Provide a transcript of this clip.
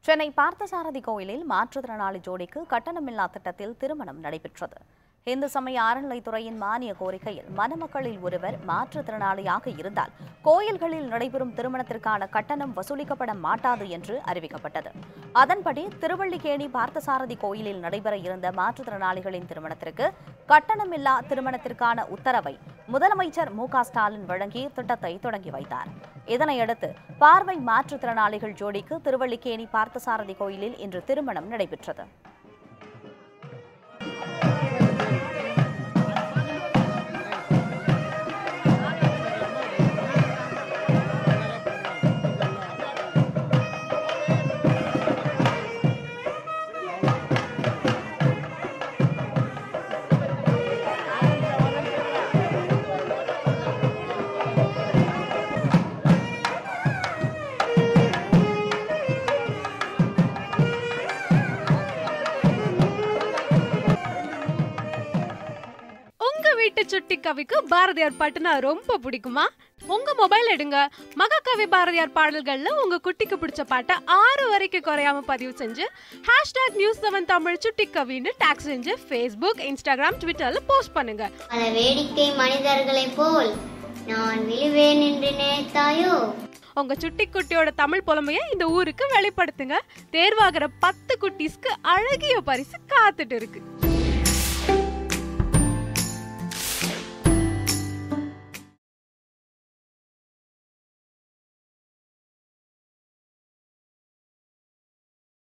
சென்னை பார்த்தசாரதி கோயிலில் மாற்றுத்திறனாளி ஜோடிக்கு கட்டணமில்லா திட்டத்தில் திருமணம் நடைபெற்றது இந்து சமய அறநிலைத்துறையின் மானிய கோரிக்கையில் மணமக்களில் ஒருவர் மாற்றுத்திறனாளியாக இருந்தால் கோயில்களில் நடைபெறும் திருமணத்திற்கான கட்டணம் வசூலிக்கப்பட மாட்டாது என்று அறிவிக்கப்பட்டது அதன்படி திருவள்ளிக்கேணி பார்த்தசாரதி கோயிலில் நடைபெற இருந்த மாற்றுத்திறனாளிகளின் திருமணத்திற்கு கட்டணமில்லா திருமணத்திற்கான உத்தரவை முதலமைச்சர் மு க ஸ்டாலின் வழங்கி திட்டத்தை தொடங்கி வைத்தார் இதனையடுத்து பார்வை மாற்றுத்திறனாளிகள் ஜோடிக்கு திருவள்ளிக்கேணி பார்த்தசாரதி கோயிலில் இன்று திருமணம் நடைபெற்றது உங்க வீட்டு சுட்டி கவிக்கு பாரதியார் பாட்டுனா ரொம்ப பிடிக்குமா உங்க மொபைல் எடுங்க மகாகவி பாரதியார் பாடல்கள்ல உங்க குட்டிக்கு பிடிச்ச பாட்டை ஆறு வரைக்கும் குறையாம பதிவு செஞ்சு ஹேஷ்டாக் நியூஸ் செவன் தமிழ் சுட்டி கவின்னு டேக் செஞ்சு ஃபேஸ்புக் இன்ஸ்டாகிராம் ட்விட்டர்ல போஸ்ட் பண்ணுங்க பல வேடிக்கை மனிதர்களைப் போல் நான் விழுவேன் என்று நினைத்தாயோ உங்க சுட்டி குட்டியோட தமிழ் புலமைய இந்த ஊருக்கு வெளிப்படுத்துங்க தேர்வாகிற பத்து குட்டீஸ்க்கு அழகிய பரிசு காத்துட்டு இருக்கு